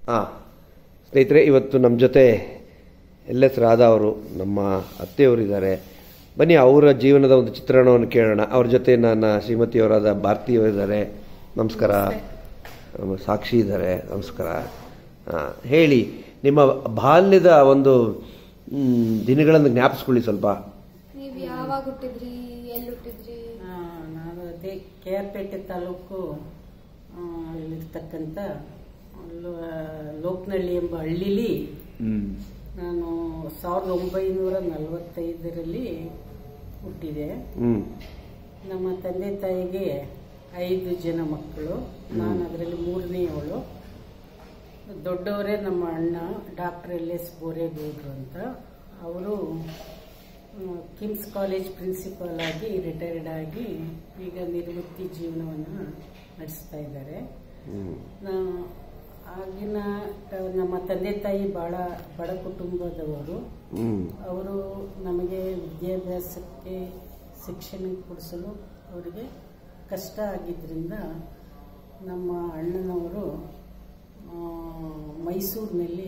ಹಾಂ ಸ್ನೇಹಿತರೆ ಇವತ್ತು ನಮ್ಮ ಜೊತೆ ಎಲ್ ಎಸ್ ರಾಧಾ ಅವರು ನಮ್ಮ ಅತ್ತೆಯವರಿದ್ದಾರೆ ಬನ್ನಿ ಅವರ ಜೀವನದ ಒಂದು ಚಿತ್ರಣವನ್ನು ಕೇಳೋಣ ಅವ್ರ ಜೊತೆ ನನ್ನ ಶ್ರೀಮತಿಯವರಾದ ಭಾರತಿ ಅವರಿದ್ದಾರೆ ನಮಸ್ಕಾರ ನಮ್ಮ ಸಾಕ್ಷಿ ಇದ್ದಾರೆ ನಮಸ್ಕಾರ ಹಾಂ ಹೇಳಿ ನಿಮ್ಮ ಬಾಲ್ಯದ ಒಂದು ಮ್, ದಿನಗಳನ್ನು ಜ್ಞಾಪಿಸ್ಕೊಳ್ಳಿ ಸ್ವಲ್ಪ ನೀವ್ ಯಾವಾಗ ಹುಟ್ಟಿದ್ರಿ ಎಲ್ಲಿ ಹುಟ್ಟಿದ್ರಿ ಆ, ನಾನು ಅದೇ ಕೆ ಆರ್ ಪೇಟೆ ತಾಲೂಕು ಆ, ಅಲ್ಲಿರ್ತಕ್ಕಂಥ ಲೋ- ಲೋಕನಹಳ್ಳಿ ಎಂಬ ಹಳ್ಳಿಲಿ ನಾನು ಸಾವಿರದ ಒಂಬೈನೂರ ನಲವತ್ತೈದರಲ್ಲಿ ಹುಟ್ಟಿದೆ ಹ್ಞೂ ನಮ್ಮ ತಂದೆ ತಾಯಿಗೆ ಐದು ಜನ ಮಕ್ಕಳು ನಾನು ಅದರಲ್ಲಿ ಮೂರನೆಯವಳು ದೊಡ್ಡವರೇ ನಮ್ಮ ಅಣ್ಣ ಡಾಕ್ಟರ್ ಎಲ್ ಎಸ್ ಬೋರೇಗೌಡರು ಅಂತ ಅವರು ಕಿಮ್ಸ್ ಕಾಲೇಜ್ ಪ್ರಿನ್ಸಿಪಾಲ್ ಆಗಿ ರಿಟೈರ್ಡ್ ಆಗಿ ಈಗ ನಿವೃತ್ತಿ ಜೀವನವನ್ನು ನಡೆಸ್ತಾ ಇದ್ದಾರೆ ಹ್ಞೂ ನಾ- ಆಗಿನ ಕ- ನಮ್ಮ ತಂದೆ ತಾಯಿ ಬಹಳ ಬಡ ಕುಟುಂಬದವರು ಹ್ಞೂ ಅವರು ನಮಗೆ ವಿದ್ಯಾಭ್ಯಾಸಕ್ಕೆ ಶಿಕ್ಷಣ ಕೊಡಿಸಲು ಅವರಿಗೆ ಕಷ್ಟ ಆಗಿದ್ದರಿಂದ ನಮ್ಮ ಅಣ್ಣನವರು ಆ, ಮೈಸೂರಿನಲ್ಲಿ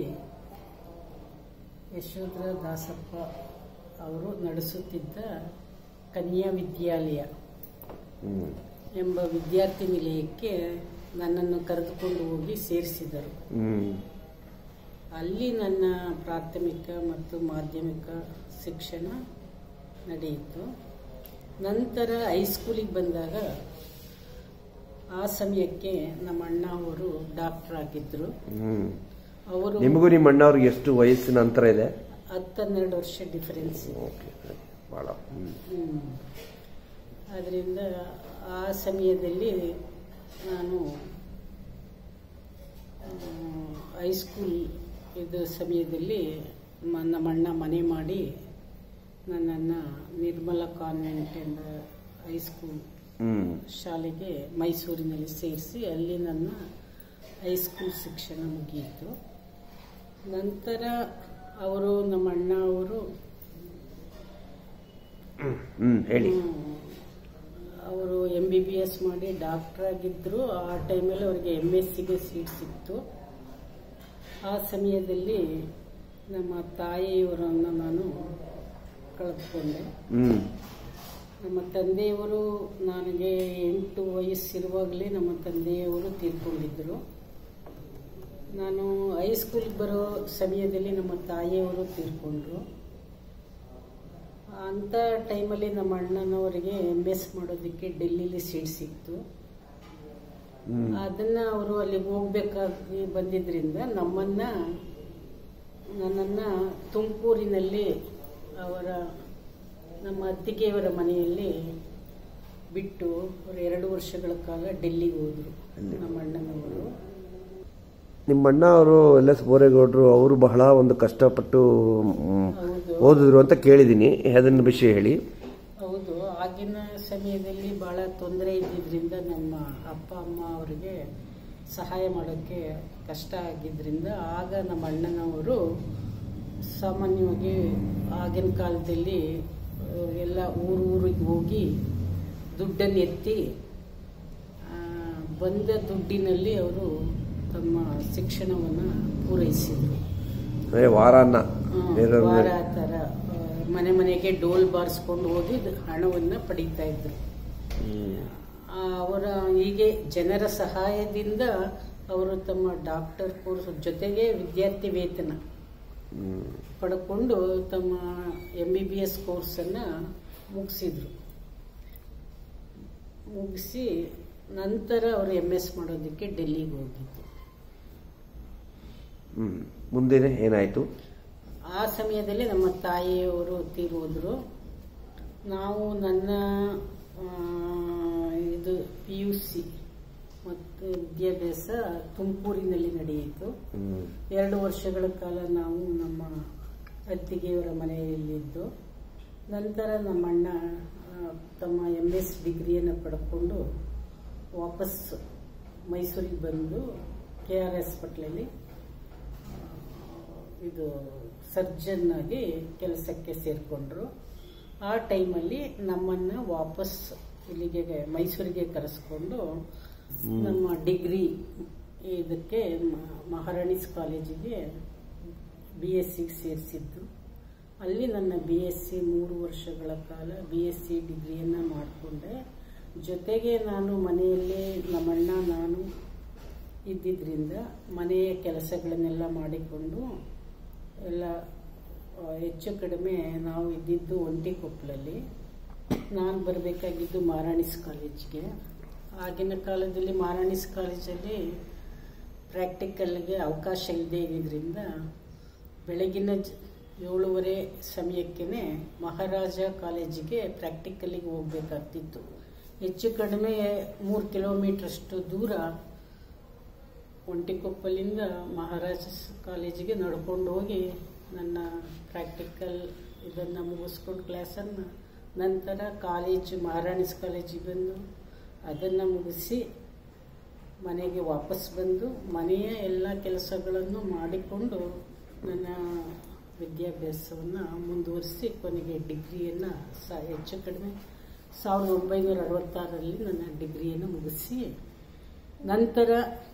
ಯಶೋಧರ ದಾಸಪ್ಪ ಅವರು ನಡೆಸುತ್ತಿದ್ದ ಕನ್ಯಾ ವಿದ್ಯಾಲಯ ಹ್ಞೂ ಎಂಬ ವಿದ್ಯಾರ್ಥಿ ನಿಲಯಕ್ಕೆ ನನ್ನನ್ನು ಕರೆದುಕೊಂಡು ಹೋಗಿ ಸೇರಿಸಿದರು ಹ್ಞೂ ಅಲ್ಲಿ ನನ್ನ ಪ್ರಾಥಮಿಕ ಮತ್ತು ಮಾಧ್ಯಮಿಕ ಶಿಕ್ಷಣ ನಡೆಯಿತು ನಂತರ ಹೈಸ್ಕೂಲಿಗೆ ಬಂದಾಗ ಆ ಸಮಯಕ್ಕೆ ನಮ್ಮ ಅಣ್ಣ ಅವರು ಡಾಕ್ಟರ್ ಆಗಿದ್ದರು ಹ್ಞೂ ಅವರು ನಿಮಗೂ ನಿಮ್ಮ ಅಣ್ಣವ್ರಿಗೆ ಎಷ್ಟು ವಯಸ್ಸಿನ ಅಂತರ ಇದೆ ಹತ್ತನ್ನೆರಡು ವರ್ಷ ಡಿಫರೆನ್ಸ್ ಓಕೆ ಭಾಳ ಹ್ಞೂ ಹ್ಮ್. ಅದರಿಂದ ಆ ಸಮಯದಲ್ಲಿ ನಾನು ಹೈಸ್ಕೂಲ್ ಇದು ಸಮಯದಲ್ಲಿ ಮ- ನಮ್ಮ ಅಣ್ಣ ಮನೆ ಮಾಡಿ ನನ್ನನ್ನು ನಿರ್ಮಲ ಕಾನ್ವೆಂಟ್ ಎಂಬ ಹೈಸ್ಕೂಲ್ ಹ್ಞೂ ಶಾಲೆಗೆ ಮೈಸೂರಿನಲ್ಲಿ ಸೇರಿಸಿ ಅಲ್ಲಿ ನನ್ನ ಹೈಸ್ಕೂಲ್ ಶಿಕ್ಷಣ ಮುಗಿಯಿತು ನಂತರ ಅವರು ನಮ್ಮ ಅಣ್ಣ ಅವರು ಹ್ಞೂ ಹೇಳಿ ಅವರು ಎಂ ಬಿ ಬಿ ಎಸ್ ಮಾಡಿ ಡಾಕ್ಟರ್ ಆಗಿದ್ದರು ಆ ಟೈಮಲ್ಲಿ ಅವರಿಗೆ ಎಮ್ ಎಸ್ ಸಿಗೆ ಸೀಟ್ ಸಿಕ್ತು ಆ ಸಮಯದಲ್ಲಿ ನಮ್ಮ ತಾಯಿಯವರನ್ನು ನಾನು ಕಳೆದುಕೊಂಡೆ ಹ್ಞೂ ನಮ್ಮ ತಂದೆಯವರು ನನಗೆ ಎಂಟು ವಯಸ್ಸಿರುವಾಗಲೇ ನಮ್ಮ ತಂದೆಯವರು ತೀರ್ಕೊಂಡಿದ್ದರು ನಾನು ಹೈಸ್ಕೂಲ್ಗೆ ಬರೋ ಸಮಯದಲ್ಲಿ ನಮ್ಮ ತಾಯಿಯವರು ತೀರ್ಕೊಂಡ್ರು ಅಂಥ ಟೈಮಲ್ಲಿ ನಮ್ಮ ಅಣ್ಣನವರಿಗೆ ಎಮ್ ಎಸ್ ಮಾಡೋದಕ್ಕೆ ಡೆಲ್ಲಿಲಿ ಸೀಟ್ ಸಿಕ್ತು ಹ್ಞೂ ಅದನ್ನ ಅವರು ಅಲ್ಲಿಗೆ ಹೋಗ್ಬೇಕಾಗಿ ಬಂದಿದ್ರಿಂದ ನಮ್ಮನ್ನ ನನ್ನನ್ನ ತುಮಕೂರಿನಲ್ಲಿ ಅವರ ನಮ್ಮ ಅತ್ತಿಗೆಯವರ ಮನೆಯಲ್ಲಿ ಬಿಟ್ಟು ಅವರು ಎರಡು ವರ್ಷಗಳ ಕಾಲ ಡೆಲ್ಲಿಗೆ ಹೋದರು ಅಲ್ಲಿ. ನಮ್ಮ ಅಣ್ಣನವರು ನಿಮ್ಮ ಅಣ್ಣ ಅವರು ಎಲ್ ಎಸ್ ಬೋರೇಗೌಡರು ಅವರು ಬಹಳ ಒಂದು ಕಷ್ಟಪಟ್ಟು ಮ್, ಹೌದು ಓದಿದ್ರು ಅಂತ ಕೇಳಿದ್ದೀನಿ ಅದನ್ನ ವಿಷಯ ಹೇಳಿ ಹೌದು ಆಗಿನ ಸಮಯದಲ್ಲಿ ಬಹಳ ತೊಂದರೆ ಇದ್ದಿದ್ರಿಂದ ನಮ್ಮ ಅಪ್ಪ ಅಮ್ಮ ಅವರಿಗೆ ಸಹಾಯ ಮಾಡೋಕ್ಕೆ ಕಷ್ಟ ಆಗಿದ್ರಿಂದ ಆಗ ನಮ್ಮ ಅಣ್ಣನವರು ಸಾಮಾನ್ಯವಾಗಿ ಆಗಿನ ಕಾಲದಲ್ಲಿ ಆ, ಎಲ್ಲ ಊರು ಊರಿಗೆ ಹೋಗಿ ದುಡ್ಡನ್ನು ಎತ್ತಿ ಆ, ಬಂದ ದುಡ್ಡಿನಲ್ಲಿ ಅವರು ತಮ್ಮ ಶಿಕ್ಷಣವನ್ನು ಪೂರೈಸಿದರು ಅದೇ ವಾರಾನ್ನ ಹ್ಮ್, ಬೇರೆಯವ್ರ ವಾರ ಮೇಲೆ- ಆ ಥರ ಆ, ಮನೆ ಮನೆಗೆ ಡೋಲ್ ಬಾರಿಸ್ಕೊಂಡು ಹೋಗಿ ದ- ಹಣವನ್ನ ಪಡೀತಾ ಇದ್ರು ಹ್ಮ್. ಆ, ಅವರ ಹೀಗೆ ಜನರ ಸಹಾಯದಿಂದ ಅವರು ತಮ್ಮ ಡಾಕ್ಟರ್ ಕೋರ್ಸ್ ಜೊತೆಗೆ ವಿದ್ಯಾರ್ಥಿ ವೇತನ ಹ್ಮ್. ಪಡ್ಕೊಂಡು ತಮ್ಮ ಎಂ ಬಿ ಬಿ ಎಸ್ ಕೋರ್ಸನ್ನು ಮುಗಿಸಿದ್ರು ಮುಗಿಸಿ ನಂತರ ಅವರು ಎಮ್ ಎಸ್ ಮಾಡೋದಕ್ಕೆ ಡೆಲ್ಲಿಗೆ ಹೋಗಿದ್ದು ಹ್ಮ್ ಮುಂದೆ ಏನಾಯ್ತು ಆ ಸಮಯದಲ್ಲಿ ನಮ್ಮ ತಾಯಿಯವರು ತೀರೋದ್ರು ನಾವು ನನ್ನ ಆ, ಇದು ಪಿ ಯು ಸಿ ಮತ್ತು ವಿದ್ಯಾಭ್ಯಾಸ ತುಮಕೂರಿನಲ್ಲಿ ನಡೆಯಿತು ಹ್ಮ್. ಎರಡು ವರ್ಷಗಳ ಕಾಲ ನಾವು ನಮ್ಮ ಅತ್ತಿಗೆಯವರ ಮನೆಯಲ್ಲಿದ್ದು ನಂತರ ನಮ್ಮ ಅಣ್ಣ ಆ, ತಮ್ಮ ಎಮ್ ಎಸ್ ಡಿಗ್ರಿಯನ್ನು ಪಡ್ಕೊಂಡು ವಾಪಸ್ ಮೈಸೂರಿಗೆ ಬಂದು ಕೆ ಆರ್ ಹಾಸ್ಪಿಟ್ಲಲ್ಲಿ ಇದು ಸರ್ಜನ್ ಆಗಿ ಕೆಲಸಕ್ಕೆ ಸೇರಿಕೊಂಡ್ರು ಆ ಟೈಮಲ್ಲಿ ನಮ್ಮನ್ನು ವಾಪಸ್ ಇಲ್ಲಿಗೆ ಮೈಸೂರಿಗೆ ಕರೆಸ್ಕೊಂಡು ನಮ್ಮ ಡಿಗ್ರಿ ಇದಕ್ಕೆ ಮ- ಮಹಾರಾಣೀಸ್ ಕಾಲೇಜಿಗೆ ಬಿ ಎಸ್ ಸಿಗೆ ಸೇರಿಸಿದ್ದು ಅಲ್ಲಿ ನನ್ನ ಬಿ ಎಸ್ ಸಿ ಮೂರು ವರ್ಷಗಳ ಕಾಲ ಬಿ ಎಸ್ ಸಿ ಡಿಗ್ರಿಯನ್ನು ಮಾಡಿಕೊಂಡೆ ಜೊತೆಗೆ ನಾನು ಮನೆಯಲ್ಲೇ ನಮ್ಮಣ್ಣ ನಾನು ಇದ್ದಿದ್ದರಿಂದ ಮನೆಯ ಕೆಲಸಗಳನ್ನೆಲ್ಲ ಮಾಡಿಕೊಂಡು ಎಲ್ಲ ಆ, ಹೆಚ್ಚು ಕಡಿಮೆ ನಾವು ಇದ್ದಿದ್ದು ಒಂಟಿಕೊಪ್ಪಲಲ್ಲಿ ನಾನು ಬರಬೇಕಾಗಿದ್ದು ಮಾರಾಣಿಸ್ ಕಾಲೇಜ್ಗೆ ಆಗಿನ ಕಾಲದಲ್ಲಿ ಮಾರಾಣಿಸ್ ಕಾಲೇಜಲ್ಲಿ ಪ್ರಾಕ್ಟಿಕಲ್ಗೆ ಅವಕಾಶ ಇಲ್ಲದೆ ಇದ್ದಿದ್ದರಿಂದ ಬೆಳಗಿನ ಜ ಏಳುವರೆ ಸಮಯಕ್ಕೇ ಮಹಾರಾಜ ಕಾಲೇಜಿಗೆ ಪ್ರಾಕ್ಟಿಕಲಿಗೆ ಹೋಗ್ಬೇಕಾಗ್ತಿತ್ತು ಹೆಚ್ಚು ಕಡಿಮೆ ಮೂರು ಕಿಲೋಮೀಟ್ರಷ್ಟು ದೂರ ಒಂಟಿಕೊಪ್ಪಲಿಂದ ಮಹಾರಾಜ ಕಾಲೇಜಿಗೆ ನಡ್ಕೊಂಡು ಹೋಗಿ ನನ್ನ ಪ್ರಾಕ್ಟಿಕಲ್ ಇದನ್ನು ಮುಗಿಸ್ಕೊಂಡು ಕ್ಲಾಸನ್ನು ನಂತರ ಕಾಲೇಜು ಮಹಾರಾಣಿಸ್ ಕಾಲೇಜಿಗೆ ಬಂದು ಅದನ್ನು ಮುಗಿಸಿ ಮನೆಗೆ ವಾಪಸ್ ಬಂದು ಮನೆಯ ಎಲ್ಲ ಕೆಲಸಗಳನ್ನು ಮಾಡಿಕೊಂಡು ನನ್ನ ವಿದ್ಯಾಭ್ಯಾಸವನ್ನು ಮುಂದುವರಿಸಿ ಕೊನೆಗೆ ಡಿಗ್ರಿಯನ್ನು ಸ ಹೆಚ್ಚು ಕಡಿಮೆ ಸಾವಿರದ ಒಂಬೈನೂರ ಅರವತ್ತಾರರಲ್ಲಿ ನನ್ನ ಡಿಗ್ರಿಯನ್ನು ಮುಗಿಸಿ ನಂತರ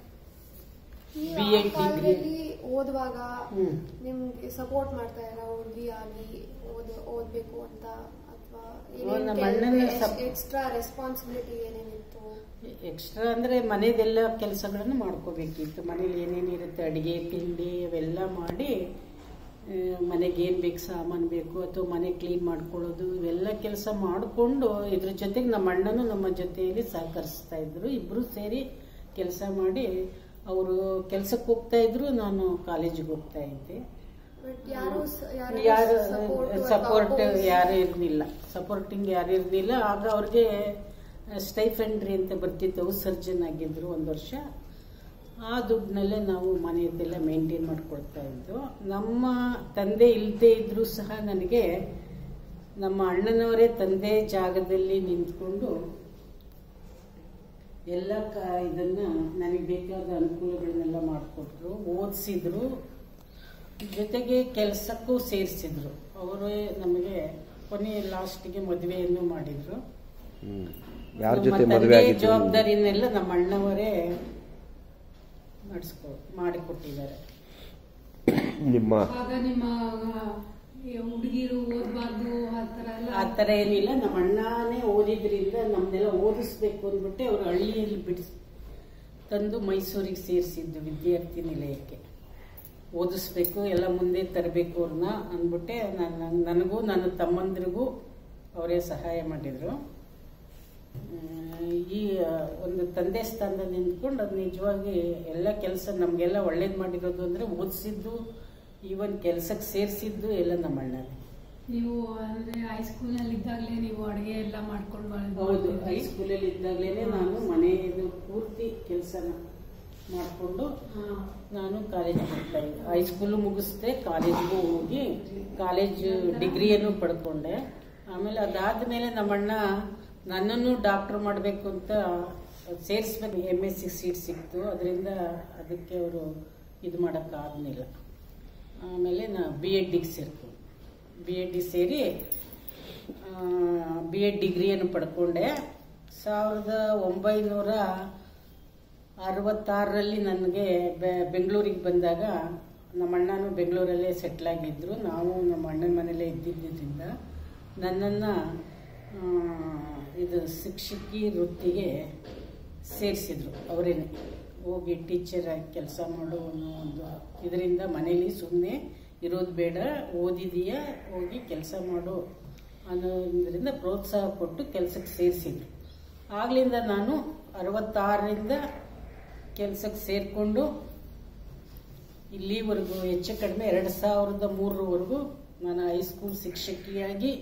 ನೀವು ಬಿ ಆ ಎಡ್ ಡಿಗ್ರಿ ಕಾಲದಲ್ಲಿ ಓದುವಾಗ ಹ್ಮ್. ನಿಮ್ಗೆ ಸಪೋರ್ಟ್ ಮಾಡ್ತಾ ಇರ ಹುಡುಗಿ ಆಗಿ ಓದ್ ಓದ್ಬೇಕು ಅಂತ ಅಥವಾ ಓ, ನಮ್ಮ ಅಣ್ಣನ ಸಪ್- ಎಕ್ಸ್ಟ್ರಾ ರೆಸ್ಪಾನ್ಸಿಬಿಲಿಟಿ ಏನೇನಿತ್ತು ಎಕ್ಸ್ಟ್ರಾ ಅಂದರೆ ಮನೆದೆಲ್ಲ ಕೆಲಸಗಳನ್ನು ಮಾಡ್ಕೋಬೇಕಿತ್ತು ಮನೇಲಿ ಏನೇನು ಇರುತ್ತೆ ಅಡುಗೆ ತಿಂಡಿ ಅವೆಲ್ಲ ಮಾಡಿ ಆ, ಮನೆಗೆ ಏನು ಬೇಕು ಸಾಮಾನು ಬೇಕು ಅಥವಾ ಮನೆ ಕ್ಲೀನ್ ಮಾಡ್ಕೊಳ್ಳೋದು ಇವೆಲ್ಲ ಕೆಲಸ ಮಾಡಿಕೊಂಡು ಇದ್ರ ಜೊತೆಗೆ ನಮ್ಮ ಅಣ್ಣನೂ ನಮ್ಮ ಜೊತೆಯಲ್ಲಿ ಸಹಕರಿಸ್ತಾ ಇದ್ರು ಇಬ್ಬರು ಸೇರಿ ಕೆಲಸ ಮಾಡಿ ಅವರು ಕೆಲಸಕ್ಕೆ ಹೋಗ್ತಾ ಇದ್ರು ನಾನು ಕಾಲೇಜಿಗೆ ಹೋಗ್ತಾ ಇದ್ದೆ ಬಟ್ ಯಾರು ಯಾರು ಸಪೋರ್ಟ್ ಯಾರು ಇರಲಿಲ್ಲ ಸಪೋರ್ಟಿಂಗ್ ಯಾರು ಇರಲಿಲ್ಲ ಆಗ ಅವ್ರಿಗೆ ಸ್ಟೈಫೆಂಡ್ರಿ ಅಂತ ಬರ್ತಿತ್ತು ಅವ್ರು ಸರ್ಜನ್ ಆಗಿದ್ರು ಒಂದು ವರ್ಷ ಆ ದುಡ್ಡಿನಲ್ಲೇ ನಾವು ಮನೆಯದೆಲ್ಲ ಮೇಂಟೈನ್ ಮಾಡ್ಕೊಳ್ತಾ ಇದ್ದು ನಮ್ಮ ತಂದೆ ಇಲ್ಲದೆ ಇದ್ರೂ ಸಹ ನನಗೆ ನಮ್ಮ ಅಣ್ಣನವರೇ ತಂದೆ ಜಾಗದಲ್ಲಿ ನಿಂತ್ಕೊಂಡು ಎಲ್ಲ ಕ ಇದನ್ನ ನನಗೆ ಬೇಕಾದ ಅನುಕೂಲಗಳನ್ನೆಲ್ಲ ಮಾಡಿಕೊಟ್ರು ಓದಿಸಿದ್ರು ಜೊತೆಗೆ ಕೆಲಸಕ್ಕೂ ಸೇರಿಸಿದ್ರು ಅವರೇ ನಮಗೆ ಕೊನೆ ಲಾಸ್ಟ್ಗೆ ಮದುವೆಯನ್ನು ಮಾಡಿದ್ರು ಹ್ಮ್ ಯಾರ ನಮ್ಮ ಜೊತೆ ತಂದೆ ಮದುವೆ ಆಗಿದ್ದು ಜವಾಬ್ದಾರಿನೆಲ್ಲ ನಮ್ಮ ಅಣ್ಣವರೇ ನಡೆಸ್ಕೊ ಮಾಡಿಕೊಟ್ಟಿದ್ದಾರೆ ನಿಮ್ಮ ಆಗ ನಿಮ್ಮ ಹುಡುಗಿರು ಓದ್ಬಾರ್ದು ಆ ಥರ ಎಲ್ಲ ಆ ಥರ ಏನಿಲ್ಲ ನಮ್ಮ ಅಣ್ಣನೇ ಓದಿದ್ರಿಂದ ನಮ್ನೆಲ್ಲ ಓದಿಸ್ಬೇಕು ಅಂದ್ಬಿಟ್ಟು ಅವರು ಹಳ್ಳಿಯಲ್ಲಿ ಬಿಡಿಸ್ ತಂದು ಮೈಸೂರಿಗೆ ಸೇರಿಸಿದ್ದು ವಿದ್ಯಾರ್ಥಿ ನಿಲಯಕ್ಕೆ ಓದಿಸ್ಬೇಕು ಎಲ್ಲ ಮುಂದೆ ತರಬೇಕು ಅವ್ರನ್ನ ಅಂದ್ಬಿಟ್ಟೆ ನನ್ನ ನನಗೂ ನನ್ನ ತಮ್ಮಂದ್ರಿಗೂ ಅವರೇ ಸಹಾಯ ಮಾಡಿದರು ಈ ಒಂದು ತಂದೆ ಸ್ಥಾನದಲ್ಲಿ ನಿಂತ್ಕೊಂಡು ಅದು ನಿಜವಾಗಿ ಎಲ್ಲ ಕೆಲಸ ನಮಗೆಲ್ಲ ಒಳ್ಳೇದು ಮಾಡಿರೋದು ಅಂದರೆ ಓದಿಸಿದ್ದು ಈವನ್ ಕೆಲಸಕ್ಕೆ ಸೇರಿಸಿದ್ದು ಎಲ್ಲ ನಮ್ಮ ಅಣ್ಣನೇ ನೀವು ಅಂದ್ರೆ ಹೈಸ್ಕೂಲ್ನಲ್ಲಿ ಇದ್ದಾಗಲೇ ನೀವು ಅಡುಗೆ ಎಲ್ಲ ಮಾಡ್ಕೊಂಡು ಬರೋದು ಹೌದು ಮಾಡ್ತಿದ್ರಿ. ಹೈಸ್ಕೂಲಲ್ಲಿ ಇದ್ದಾಗಲೇ ನಾನು ಮನೆಯದು ಪೂರ್ತಿ ಕೆಲಸನ ಮಾಡಿಕೊಂಡು ಹಾ. ನಾನು ಕಾಲೇಜ್ ಹೋಗ್ತಾ ಇದ್ದೆ ಹೈಸ್ಕೂಲು ಮುಗಿಸ್ದೆ ಕಾಲೇಜ್ಗೂ ಹೋಗಿ ಕಾಲೇಜ್ ಡಿಗ್ರಿಯನ್ನು ಪಡ್ಕೊಂಡೆ ಆಮೇಲೆ ಅದಾದ್ಮೇಲೆ ನಮ್ಮಣ್ಣ ನನ್ನನ್ನು ಡಾಕ್ಟರ್ ಮಾಡಬೇಕು ಅಂತ ಸೇರಿಸ್ಬೇಕು ಎಮ್ ಎಸ್ ಸಿ ಸೀಟ್ ಸಿಕ್ತು ಅದರಿಂದ ಅದಕ್ಕೆ ಅವರು ಇದು ಮಾಡೋಕ್ಕಾಗಲಿಲ್ಲ ಆಮೇಲೆ ನಾ ಬಿ ಎಡ್ಡಿಗೆ ಸೇರ್ಕೊಂಡು ಬಿ ಎಡ್ಡಿಗೆ ಸೇರಿ ಬಿ ಎಡ್ ಡಿಗ್ರಿಯನ್ನು ಪಡ್ಕೊಂಡೆ ಸಾವಿರದ ಒಂಬೈನೂರ ಅರವತ್ತಾರರಲ್ಲಿ ನನಗೆ ಬೆ- ಬೆಂಗಳೂರಿಗೆ ಬಂದಾಗ ನಮ್ಮ ಅಣ್ಣನೂ ಬೆಂಗಳೂರಲ್ಲೇ ಸೆಟ್ಲ್ ಆಗಿದ್ದರು ನಾವು ನಮ್ಮ ಅಣ್ಣನ ಮನೇಲೇ ಇದ್ದಿದ್ದರಿಂದ ನನ್ನನ್ನು ಇದು ಶಿಕ್ಷಕಿ ವೃತ್ತಿಗೆ ಸೇರಿಸಿದ್ರು ಅವರೇನೆ ಹೋಗಿ ಟೀಚರ್ ಆಗಿ ಕೆಲಸ ಮಾಡೋ ಅನ್ನೋ ಒಂದು ಇದರಿಂದ ಮನೇಲಿ ಸುಮ್ಮನೆ ಇರೋದು ಬೇಡ ಓದಿದೀಯಾ ಹೋಗಿ ಕೆಲಸ ಮಾಡು ಅನ್ನೋದ್ರಿಂದ ಪ್ರೋತ್ಸಾಹ ಕೊಟ್ಟು ಕೆಲಸಕ್ಕೆ ಸೇರಿಸಿದ್ರು ಆಗ್ಲಿಂದ ನಾನು ಅರವತ್ತಾರರಿಂದ ಕೆಲಸಕ್ಕೆ ಸೇರಿಕೊಂಡು ಇಲ್ಲಿವರೆಗೂ ಹೆಚ್ಚು ಕಡಿಮೆ ಎರಡು ಸಾವಿರದ ಮೂರರವರೆಗೂ ನಾನು ಹೈಸ್ಕೂಲ್ ಶಿಕ್ಷಕಿಯಾಗಿ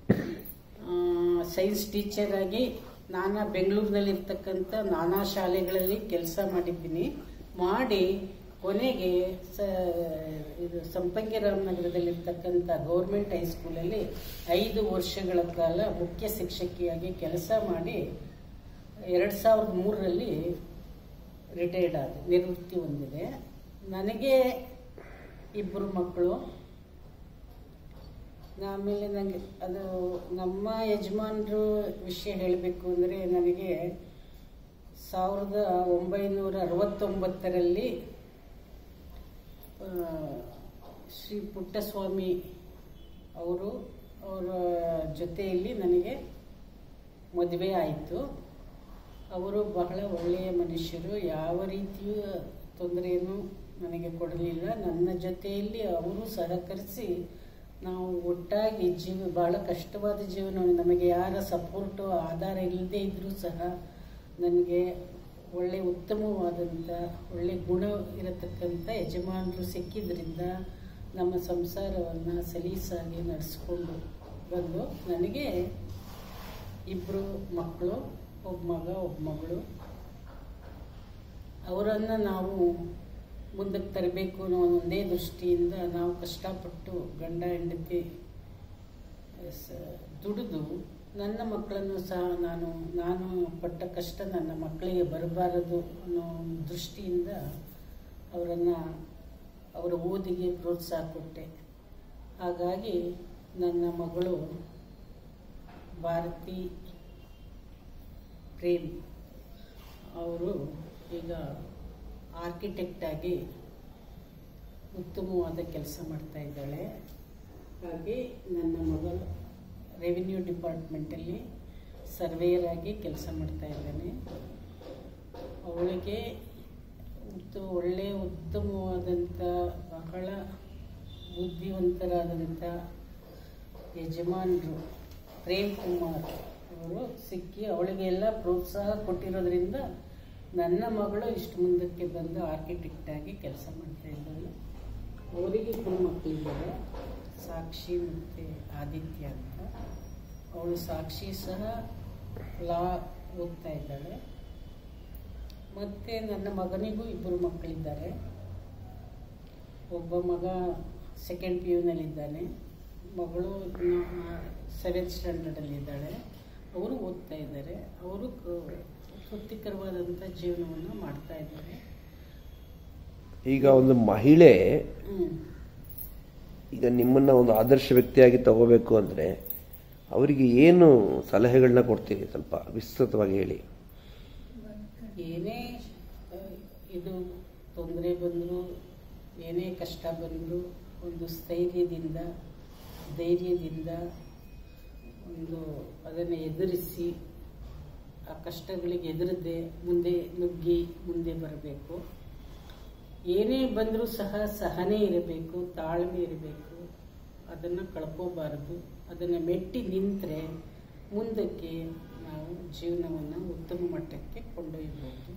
ಸೈನ್ಸ್ ಟೀಚರ್ ಆಗಿ ನಾನಾ ಬೆಂಗಳೂರಿನಲ್ಲಿ ಇರ್ತಕ್ಕಂಥ ನಾನಾ ಶಾಲೆಗಳಲ್ಲಿ ಕೆಲಸ ಮಾಡಿದ್ದೀನಿ ಮಾಡಿ ಕೊನೆಗೆ ಸ ಇದು ಸಂಪಂಗಿ ರಾಮನಗರದಲ್ಲಿರ್ತಕ್ಕಂಥ ಗೌರ್ಮೆಂಟ್ ಹೈಸ್ಕೂಲಲ್ಲಿ ಐದು ವರ್ಷಗಳ ಕಾಲ ಮುಖ್ಯ ಶಿಕ್ಷಕಿಯಾಗಿ ಕೆಲಸ ಮಾಡಿ ಎರಡು ಸಾವಿರದ ಮೂರರಲ್ಲಿ ರಿಟೈರ್ಡ್ ಆದ ನಿವೃತ್ತಿ ಹೊಂದಿದೆ ನನಗೆ ಇಬ್ಬರು ಮಕ್ಕಳು ಆಮೇಲೆ ನನಗೆ ಅದು ನಮ್ಮ ಯಜಮಾನರು ವಿಷಯ ಹೇಳಬೇಕು ಅಂದರೆ ನನಗೆ ಸಾವಿರದ ಒಂಬೈನೂರ ಅರವತ್ತೊಂಬತ್ತರಲ್ಲಿ ಆ, ಶ್ರೀ ಪುಟ್ಟಸ್ವಾಮಿ ಅವರು ಅವರ ಜೊತೆಯಲ್ಲಿ ನನಗೆ ಮದುವೆ ಆಯಿತು ಅವರು ಬಹಳ ಒಳ್ಳೆಯ ಮನುಷ್ಯರು ಯಾವ ರೀತಿಯೂ ತೊಂದರೆಯನ್ನು ನನಗೆ ಕೊಡಲಿಲ್ಲ ನನ್ನ ಜೊತೆಯಲ್ಲಿ ಅವರು ಸಹಕರಿಸಿ ನಾವು ಒಟ್ಟಾಗಿ ಜೀವ ಬಹಳ ಕಷ್ಟವಾದ ಜೀವನ ನಮಗೆ ಯಾರ ಸಪೋರ್ಟು ಆಧಾರ ಇಲ್ಲದೆ ಇದ್ದರೂ ಸಹ ನನಗೆ ಒಳ್ಳೆ ಉತ್ತಮವಾದಂಥ ಒಳ್ಳೆ ಗುಣ ಇರತಕ್ಕಂಥ ಯಜಮಾನರು ಸಿಕ್ಕಿದ್ರಿಂದ ನಮ್ಮ ಸಂಸಾರವನ್ನು ಸಲೀಸಾಗಿ ನಡೆಸ್ಕೊಂಡು ಬಂದು ನನಗೆ ಇಬ್ಬರು ಮಕ್ಕಳು ಒಬ್ಬ ಮಗ ಒಬ್ಬ ಮಗಳು ಅವರನ್ನು ನಾವು ಮುಂದಕ್ಕೆ ತರಬೇಕು ಅನ್ನೋ ಒಂದೇ ದೃಷ್ಟಿಯಿಂದ ನಾವು ಕಷ್ಟಪಟ್ಟು ಗಂಡ ಹೆಂಡತಿ ಸ- ದುಡಿದು ನನ್ನ ಮಕ್ಕಳನ್ನು ಸಹ ನಾನು ನಾನು ಪಟ್ಟ ಕಷ್ಟ ನನ್ನ ಮಕ್ಕಳಿಗೆ ಬರಬಾರದು ಅನ್ನೋ ದೃಷ್ಟಿಯಿಂದ ಅವರನ್ನು ಅವರ ಓದಿಗೆ ಪ್ರೋತ್ಸಾಹ ಕೊಟ್ಟೆ ಹಾಗಾಗಿ ನನ್ನ ಮಗಳು ಭಾರತಿ ಪ್ರೇಮ್ ಅವರು ಈಗ ಆರ್ಕಿಟೆಕ್ಟ್ ಆಗಿ ಉತ್ತಮವಾದ ಕೆಲಸ ಮಾಡ್ತಾ ಇದ್ದಾಳೆ ಹಾಗೆ ನನ್ನ ಮಗಳು ರೆವಿನ್ಯೂ ಡಿಪಾರ್ಟ್ಮೆಂಟಲ್ಲಿ ಸರ್ವೇಯರ್ ಆಗಿ ಕೆಲಸ ಮಾಡ್ತಾ ಇದ್ದಾನೆ ಅವಳಿಗೆ ಉತ್ತ ಒಳ್ಳೆಯ ಉತ್ತಮವಾದಂಥ ಬಹಳ ಬುದ್ಧಿವಂತರಾದಂಥ ಯಜಮಾನರು ಪ್ರೇಮ್ ಕುಮಾರ್ ಅವರು ಸಿಕ್ಕಿ ಅವಳಿಗೆಲ್ಲ ಪ್ರೋತ್ಸಾಹ ಕೊಟ್ಟಿರೋದ್ರಿಂದ ನನ್ನ ಮಗಳು ಇಷ್ಟು ಮುಂದಕ್ಕೆ ಬಂದು ಆರ್ಕಿಟೆಕ್ಟ್ ಆಗಿ ಕೆಲಸ ಮಾಡ್ತಾ ಇದ್ದಾಳೆ ಅವರಿಗೆ ಇಬ್ಬರು ಮಕ್ಕಳಿದ್ದಾರೆ ಸಾಕ್ಷಿ ಮತ್ತು ಆದಿತ್ಯ ಅಂತ ಅವಳು ಸಾಕ್ಷಿ ಸಹ ಲಾ ಓದ್ತಾ ಇದ್ದಾಳೆ ಮತ್ತು ನನ್ನ ಮಗನಿಗೂ ಇಬ್ಬರು ಮಕ್ಕಳಿದ್ದಾರೆ ಒಬ್ಬ ಮಗ ಸೆಕೆಂಡ್ ಪಿ ಯುನಲ್ಲಿದ್ದಾನೆ ಮಗಳು ಸೆವೆಂತ್ ಸ್ಟ್ಯಾಂಡರ್ಡಲ್ಲಿದ್ದಾಳೆ ಅವರು ಓದ್ತಾ ಇದ್ದಾರೆ ಅವರು ಕ- ತೃಪ್ತಿಕರವಾದಂಥ ಜೀವನವನ್ನು ಮಾಡ್ತಾ ಇದ್ದಾರೆ ಈಗ ಒಂದು ಮಹಿಳೆ ಹ್ಞೂ ಈಗ ನಿಮ್ಮನ್ನ ಒಂದು ಆದರ್ಶ ವ್ಯಕ್ತಿಯಾಗಿ ತಗೋಬೇಕು ಅಂದ್ರೆ ಅವರಿಗೆ ಏನು ಸಲಹೆಗಳನ್ನ ಕೊಡ್ತೀರಿ ಸ್ವಲ್ಪ ವಿಸ್ತೃತವಾಗಿ ಹೇಳಿ ಏನೇ ಆ, ಇದು ತೊಂದರೆ ಬಂದರೂ ಏನೇ ಕಷ್ಟ ಬಂದರೂ ಒಂದು ಸ್ಥೈರ್ಯದಿಂದ ಧೈರ್ಯದಿಂದ ಒಂದು ಅದನ್ನು ಎದುರಿಸಿ ಆ ಕಷ್ಟಗಳಿಗೆ ಎದುರದೆ ಮುಂದೆ ನುಗ್ಗಿ ಮುಂದೆ ಬರಬೇಕು ಏನೇ ಬಂದರೂ ಸಹ ಸಹನೆ ಇರಬೇಕು ತಾಳ್ಮೆ ಇರಬೇಕು ಅದನ್ನು ಕಳ್ಕೋಬಾರದು ಅದನ್ನು ಮೆಟ್ಟಿ ನಿಂತರೆ ಮುಂದಕ್ಕೆ ನಾವು ಜೀವನವನ್ನು ಉತ್ತಮ ಮಟ್ಟಕ್ಕೆ ಕೊಂಡೊಯ್ಯಬಹುದು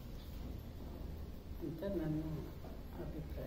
ಅಂತ ನನ್ನ ಅಭಿಪ್ರಾಯ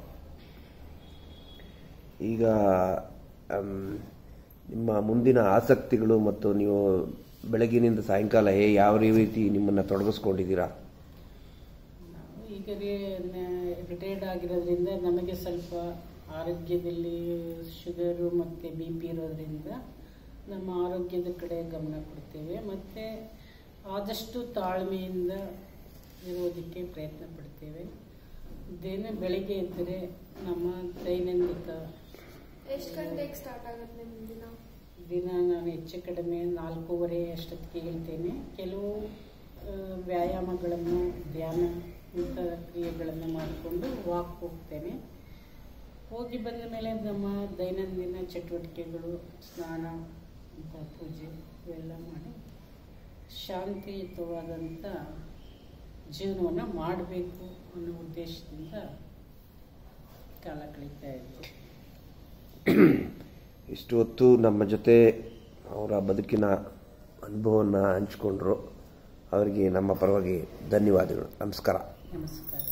ಈಗ ಅಮ್, ನಿಮ್ಮ ಮುಂದಿನ ಆಸಕ್ತಿಗಳು ಮತ್ತು ನೀವು ಬೆಳಗಿನಿಂದ ಸಾಯಂಕಾಲ ಹೇ ಯಾವ ರೀತಿ ನಿಮ್ಮನ್ನ ತೊಡಗಿಸ್ಕೊಂಡಿದ್ದೀರಾ ನಾವು ಈಗ ರಿಟೈರ್ಡ್ ಆಗಿರೋದ್ರಿಂದ ನಮಗೆ ಸ್ವಲ್ಪ ಆರೋಗ್ಯದಲ್ಲಿ ಶುಗರು ಮತ್ತು ಬಿ ಪಿ ಇರೋದ್ರಿಂದ ನಮ್ಮ ಆರೋಗ್ಯದ ಕಡೆ ಗಮನ ಕೊಡ್ತೇವೆ ಮತ್ತು ಆದಷ್ಟು ತಾಳ್ಮೆಯಿಂದ ಇರೋದಕ್ಕೆ ಪ್ರಯತ್ನ ಪಡ್ತೇವೆ ದಿನ ಬೆಳಿಗ್ಗೆ ಎದ್ದರೆ ನಮ್ಮ ದೈನಂದಿಕ ಎಷ್ಟು ಗಂಟೆಗೆ ಸ್ಟಾರ್ಟ್ ಆಗುತ್ತೆ ನಿಮ್ಮ ದಿನ ದಿನ ನಾನು ಹೆಚ್ಚು ಕಡಿಮೆ ನಾಲ್ಕೂವರೆ ಅಷ್ಟೊತ್ತಿಗೆ ಹೇಳ್ತೇನೆ ಕೆಲವು ಆ, ವ್ಯಾಯಾಮಗಳನ್ನು ಧ್ಯಾನ ಇಂಥ ಕ್ರಿಯೆಗಳನ್ನು ಮಾಡಿಕೊಂಡು ವಾಕ್ ಹೋಗ್ತೇನೆ ಹೋಗಿ ಬಂದ ಮೇಲೆ ನಮ್ಮ ದೈನಂದಿನ ಚಟುವಟಿಕೆಗಳು ಸ್ನಾನ ಇಂಥ ಪೂಜೆ ಇವೆಲ್ಲ ಮಾಡಿ ಶಾಂತಿಯುತವಾದಂಥ ಜೀವನವನ್ನು ಮಾಡಬೇಕು ಅನ್ನೋ ಉದ್ದೇಶದಿಂದ ಕಾಲ ಕಳೀತಾ ಇದ್ದೆ ಇಷ್ಟು ಹೊತ್ತು ನಮ್ಮ ಜೊತೆ ಅವರ ಬದುಕಿನ ಅನುಭವವನ್ನು ಹಂಚಿಕೊಂಡ್ರು ಅವರಿಗೆ ನಮ್ಮ ಪರವಾಗಿ ಧನ್ಯವಾದಗಳು ನಮಸ್ಕಾರ ನಮಸ್ಕಾರ